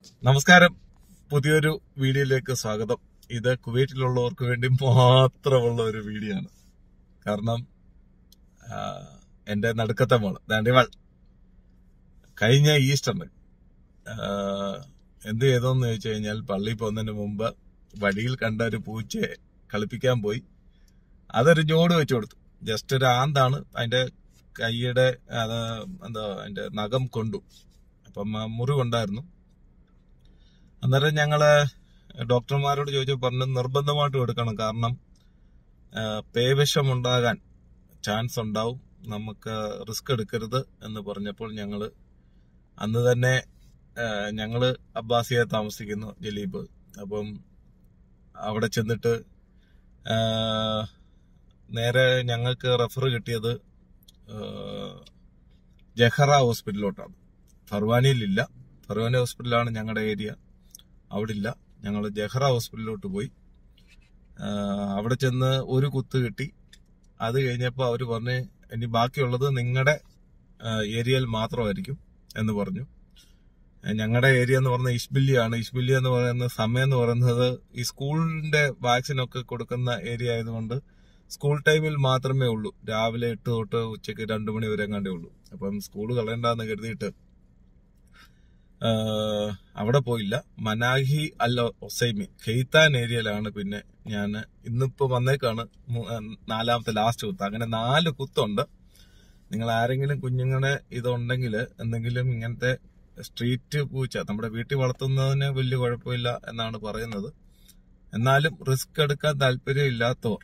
നമസ്കാരം പുതിയൊരു വീഡിയോയിലേക്ക് സ്വാഗതം ഇത് കുവൈറ്റിലുള്ളവർക്ക് വേണ്ടി മാത്രമുള്ള ഒരു വീഡിയോ ആണ് കാരണം ആ, എന്റെ നടുക്കത്തെ മോള് ദാണ്ടിവാൾ കഴിഞ്ഞ ഈസ്റ്ററിന് ആ, എന്ത് ചെയ്തോന്ന് ചോദിച്ചു കഴിഞ്ഞാൽ പള്ളിയിൽ പോകുന്നതിന് മുമ്പ് വഴിയിൽ കണ്ട ഒരു പൂച്ചയെ കളിപ്പിക്കാൻ പോയി അതൊരു ജോഡ് വെച്ചു കൊടുത്തു ജസ്റ്റ് ഒരു ആന്താണ് അതിന്റെ കൈയുടെ അത് എന്താ അതിന്റെ നഖം കൊണ്ടു അപ്പം ആ മുറിവുണ്ടായിരുന്നു അന്നേരം ഞങ്ങള് ഡോക്ടർമാരോട് ചോദിച്ചപ്പോൾ പറഞ്ഞു നിർബന്ധമായിട്ടും എടുക്കണം കാരണം ആ, പേവിഷം ഉണ്ടാകാൻ ചാൻസ് ഉണ്ടാവും നമുക്ക് റിസ്ക് എടുക്കരുത് എന്ന് പറഞ്ഞപ്പോൾ ഞങ്ങള് അന്ന് തന്നെ ആ, ഞങ്ങള് അബ്ബാസിയെ താമസിക്കുന്നു ജലീബ് അപ്പം അവിടെ ചെന്നിട്ട് ആ, നേരെ ഞങ്ങൾക്ക് റെഫർ കിട്ടിയത് ആ, ജഹറ ഹോസ്പിറ്റലിലോട്ടാണ് ഫർവാനിയിലില്ല ഫർവാനി ഹോസ്പിറ്റലാണ് ഞങ്ങളുടെ ഏരിയ അവിടെ ഇല്ല ഞങ്ങൾ ജഹ്റ ഹോസ്പിറ്റലിലോട്ട് പോയി ആ, അവിടെ ചെന്ന് ഒരു കുത്ത് കിട്ടി അത് കഴിഞ്ഞപ്പോൾ അവർ പറഞ്ഞ് ഇനി ബാക്കിയുള്ളത് നിങ്ങളുടെ ഏരിയയിൽ മാത്രമായിരിക്കും എന്ന് പറഞ്ഞു ഞങ്ങളുടെ ഏരിയ എന്ന് പറയുന്നത് ഇഷ്ബില്ലിയാണ് ഇഷ്ബില്ലി എന്ന് പറയുന്ന സമയം എന്ന് പറയുന്നത് ഈ സ്കൂളിന്റെ വാക്സിൻ ഒക്കെ കൊടുക്കുന്ന ഏരിയ ആയതുകൊണ്ട് സ്കൂൾ ടൈമിൽ മാത്രമേ ഉള്ളൂ രാവിലെ എട്ട് തൊട്ട് ഉച്ചയ്ക്ക് രണ്ടു മണി വരെ കണ്ടേ ഉള്ളൂ അപ്പം സ്കൂൾ കളയണ്ടെന്ന് കരുതിയിട്ട് ആഹ് അവിടെ പോയില്ല മനാഹി അല്ല ഒസൈമി ഖെയ്ത്താൻ ഏരിയയിലാണ് പിന്നെ ഞാൻ ഇന്നിപ്പോ വന്നേക്കാണ് മൂ- ആ, നാലാമത്തെ ലാസ്റ്റ് കുത്ത് അങ്ങനെ നാല് കുത്തുണ്ട് നിങ്ങൾ ആരെങ്കിലും കുഞ്ഞുങ്ങളെ ഇതുണ്ടെങ്കിൽ എന്തെങ്കിലും ഇങ്ങനത്തെ സ്ട്രീറ്റ് പൂച്ച നമ്മുടെ വീട്ടിൽ വളർത്തുന്നതിന് വലിയ കുഴപ്പമില്ല എന്നാണ് പറയുന്നത് എന്നാലും റിസ്ക് എടുക്കാൻ താല്പര്യം ഇല്ലാത്തവർ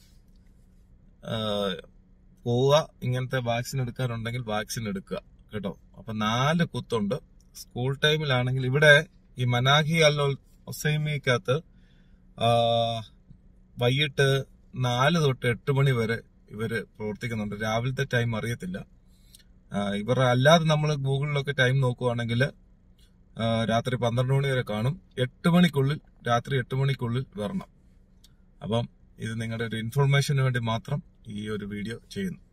ആഹ് പോവുക ഇങ്ങനത്തെ വാക്സിൻ എടുക്കാനുണ്ടെങ്കിൽ വാക്സിൻ എടുക്കുക കേട്ടോ അപ്പൊ നാല് കുത്തുണ്ട് സ്കൂൾ ടൈമിലാണെങ്കിൽ ഇവിടെ ഈ മനാഹി അൽ ഒസൈമിക്കകത്ത് ആ, വൈകിട്ട് നാല് തൊട്ട് എട്ട് മണി വരെ ഇവര് പ്രവർത്തിക്കുന്നുണ്ട് രാവിലത്തെ ടൈം അറിയത്തില്ല ആ, ഇവർ അല്ലാതെ നമ്മൾ ഗൂഗിളിലൊക്കെ ടൈം നോക്കുവാണെങ്കിൽ രാത്രി പന്ത്രണ്ട് മണി വരെ കാണും എട്ട് മണിക്കുള്ളിൽ രാത്രി എട്ട് മണിക്കുള്ളിൽ വരണം അപ്പം ഇത് നിങ്ങളുടെ ഒരു ഇൻഫർമേഷന് വേണ്ടി മാത്രം ഈ ഒരു വീഡിയോ ചെയ്യുന്നു